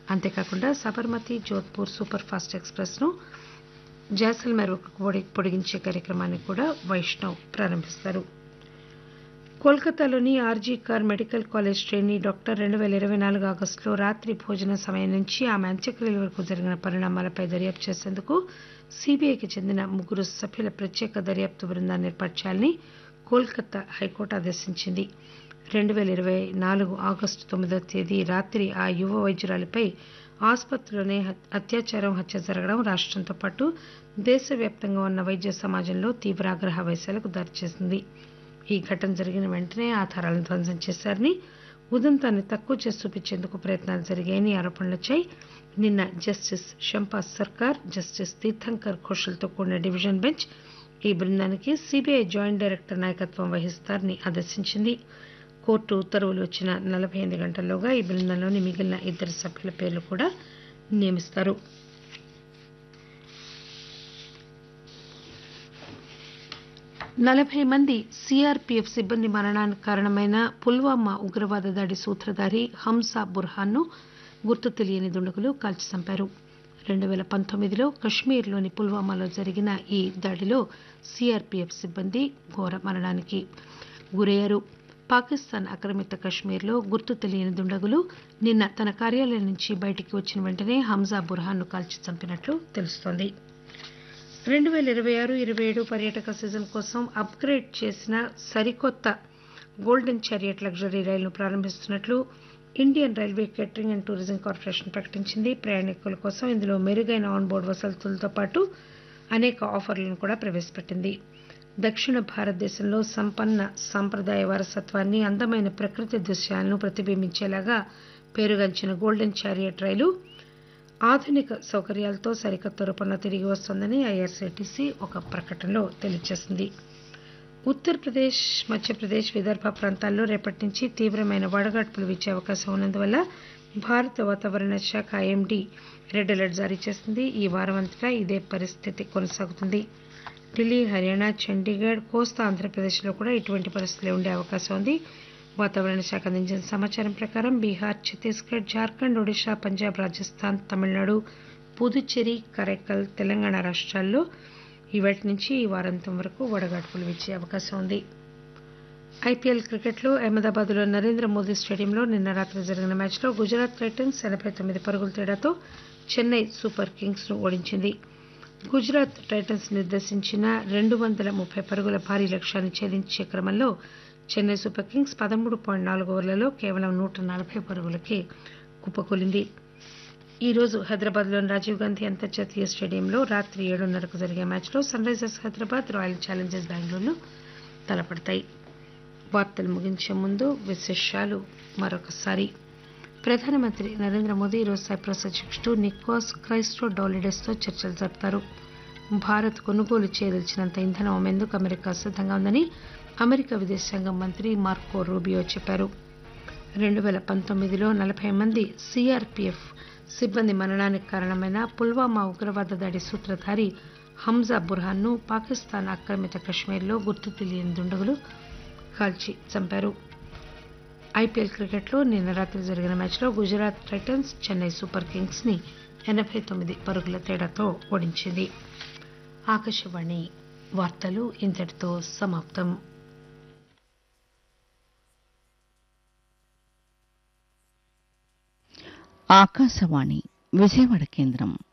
అంతేకాకుండా Sabarmati Jodhpur super fast express ను జైసల్మేర్ పొడిగించే కార్యక్రమాన్ని కూడా వైష్ణవ్ ప్రారంభిస్తారు కోల్కతాలోని R G Kar medical college trainee doctor రెండు పేల ఇరవై నాలుగు ఆగస్టులో రాత్రి భోజన సమయం నుంచి ఆమె అంత్యక్రియల వరకు జరిగిన పరిణామాలపై దర్యాప్తు చేసేందుకు సీబీఐకి చెందిన ముగ్గురు సభ్యుల ప్రత్యేక దర్యాప్తు బృందాన్ని ఏర్పాటు చేయాలని కోల్కతా హైకోర్టు ఆదేశించింది రెండు పేల ఇరవై నాలుగు ఆగస్టు తొమ్మిదో తేదీ రాత్రి ఆ యువ వైద్యురాలిపై ఆసుపత్రిలోనే అత్యాచారం హత్య జరగడం రాష్టంతో పాటు దేశవ్యాప్తంగా ఉన్న వైద్య సమాజంలో తీవ్ర ఆగ్రహవేశాలకు దారితీసింది ఈ ఘటన జరిగిన వెంటనే ఆధారాలను ధ్వంసం చేశారని ఉదంతాన్ని తక్కువ చేసి చూపించేందుకు ప్రయత్నాలు జరిగాయని ఆరోపణలొచ్చాయి నిన్న జస్టిస్ షంపాస్ సర్కార్ జస్టిస్ తీర్థంకర్ ఘోషల్తో కూడిన డివిజన్ బెంచ్ ఈ బృందానికి సీబీఐ జాయింట్ డైరెక్టర్ నాయకత్వం వహిస్తారని ఆదేశించింది కోర్టు ఉత్తర్వులు వచ్చిన నలభై ఎనిమిది గంటల్లోగా ఈ బృందంలోని మిగిలిన ఇద్దరు సభ్యుల పేర్లు కూడా నియమిస్తారు నలభై మంది సీఆర్పీఎఫ్ సిబ్బంది మరణానికి కారణమైన పుల్వామా ఉగ్రవాద దాడి సూత్రధారి హంసా బుర్హాన్ ను గుర్తు తెలియని దుండగులు కాల్చి చంపారు రెండు పేల పంతొమ్మిదిలో కశ్మీర్లోని పుల్వామాలో జరిగిన ఈ దాడిలో సీఆర్పీఎఫ్ సిబ్బంది ఘోర మరణానికి గురయ్యారు పాకిస్తాన్ ఆక్రమిత కశ్మీర్లో గుర్తు తెలియని దుండగులు నిన్న తన కార్యాలయం నుంచి బయటికి వచ్చిన వెంటనే హంజా బుర్హాన్ ను కాల్చి చంపినట్లు తెలుస్తోంది రెండు పేల ఇరవై ఆరు ఇరవై ఏడు పర్యాటక సీజన్ కోసం అప్గ్రేడ్ చేసిన సరికొత్త గోల్డెన్ చారియట్ లగ్జరీ రైలును ప్రారంభిస్తున్నట్లు Indian railway catering and tourism corporation ప్రకటించింది ప్రయాణికుల కోసం ఇందులో మెరుగైన ఆన్బోర్డ్ వసతులతో పాటు అనేక ఆఫర్లను కూడా ప్రవేశపెట్టింది దక్షిణ భారతదేశంలో సంపన్న సాంప్రదాయ వారసత్వాన్ని అందమైన ప్రకృతి దృశ్యాలను ప్రతిబింబించేలాగా పేరుగాంచిన గోల్డెన్ చారియట్ రైలు ఆధునిక సౌకర్యాలతో సరికొత్త రూపంలో తిరిగి వస్తోందని ఐఆర్సీటీసీ ఒక ప్రకటనలో తెలియజేసింది ఉత్తరప్రదేశ్ మధ్యప్రదేశ్ విదర్భ ప్రాంతాల్లో రేపటి నుంచి తీవ్రమైన వడగాడ్పులు వీచే అవకాశం ఉన్నందువల్ల భారత వాతావరణ శాఖ ఐఎండీ రెడ్ అలర్ట్ జారీ చేసింది ఈ వారం అంతటా ఇదే పరిస్థితి కొనసాగుతుంది ఢిల్లీ హర్యానా చండీగఢ్ కోస్తా ఆంధ్రప్రదేశ్లో కూడా ఇటువంటి పరిస్థితులే ఉండే అవకాశం ఉంది వాతావరణ శాఖ అందించిన సమాచారం ప్రకారం బీహార్ ఛత్తీస్గఢ్ జార్ఖండ్ ఒడిశా పంజాబ్ రాజస్థాన్ తమిళనాడు పుదుచ్చేరి కరైకల్ తెలంగాణ రాష్ట్రాల్లో ఇవాటి నుంచి ఈ వారాంతం వరకు వడగాడ్పులు వీచే అవకాశం ఉంది ఐపీఎల్ క్రికెట్లో అహ్మదాబాద్లో నరేంద్ర మోదీ స్టేడియంలో నిన్న రాత్రి జరిగిన మ్యాచ్లో గుజరాత్ టైటన్స్ ఎనబై తొమ్మిది పరుగుల తేడాతో చెన్నై సూపర్ కింగ్స్ ను ఓడించింది గుజరాత్ టైటన్స్ నిర్దేశించిన రెండు వందల ముప్పై పరుగుల భారీ లక్ష్యాన్ని ఛేదించే క్రమంలో చెన్నై సూపర్ కింగ్స్ పదమూడు పాయింట్ నాలుగు ఓవర్లలో కేవలం నూట నలభై పరుగులకే కుప్పకూలింది ఈ రోజు హైదరాబాద్లోని రాజీవ్ గాంధీ అంతర్జాతీయ స్టేడియంలో రాత్రి ఏడున్నరకు జరిగే మ్యాచ్లో sunrisers Hyderabad royal challengers Bengaluru తలపడతాయి వార్తలు ముగించే ముందు విశేషాలు మరొకసారి ప్రధానమంత్రి నరేంద్ర మోదీ ఈరోజు సైప్రస్ అధ్యక్షుడు నికోస్ క్రైస్టో డౌలిడెస్తో చర్చలు జరుపుతారు భారత్ కొనుగోలు చేయదలిచినంత ఇంధనం అమ్మేందుకు అమెరికా సిద్ధంగా ఉందని అమెరికా విదేశాంగ మంత్రి మార్కో రూబియో చెప్పారు రెండు పేల పంతొమ్మిదిలో నలభై మంది సీఆర్పీఎఫ్ సిబ్బంది మరణానికి కారణమైన పుల్వామా ఉగ్రవాద దాడి సూత్రధారి హంజా బుర్హాన్ ను పాకిస్తాన్ ఆక్రమిత కశ్మీర్లో గుర్తు తెలియని దుండగులు కాల్చి చంపారు ఐపీఎల్ క్రికెట్లో నిన్న రాత్రి జరిగిన మ్యాచ్లో Gujarat titans Chennai super kings ని ఎనబై తొమ్మిది పరుగుల తేడాతో ఓడించింది ఆకాశవాణి వార్తలు ఇంతటితో సమాప్తం ఆకాశవాణి విజయవాడ కేంద్రం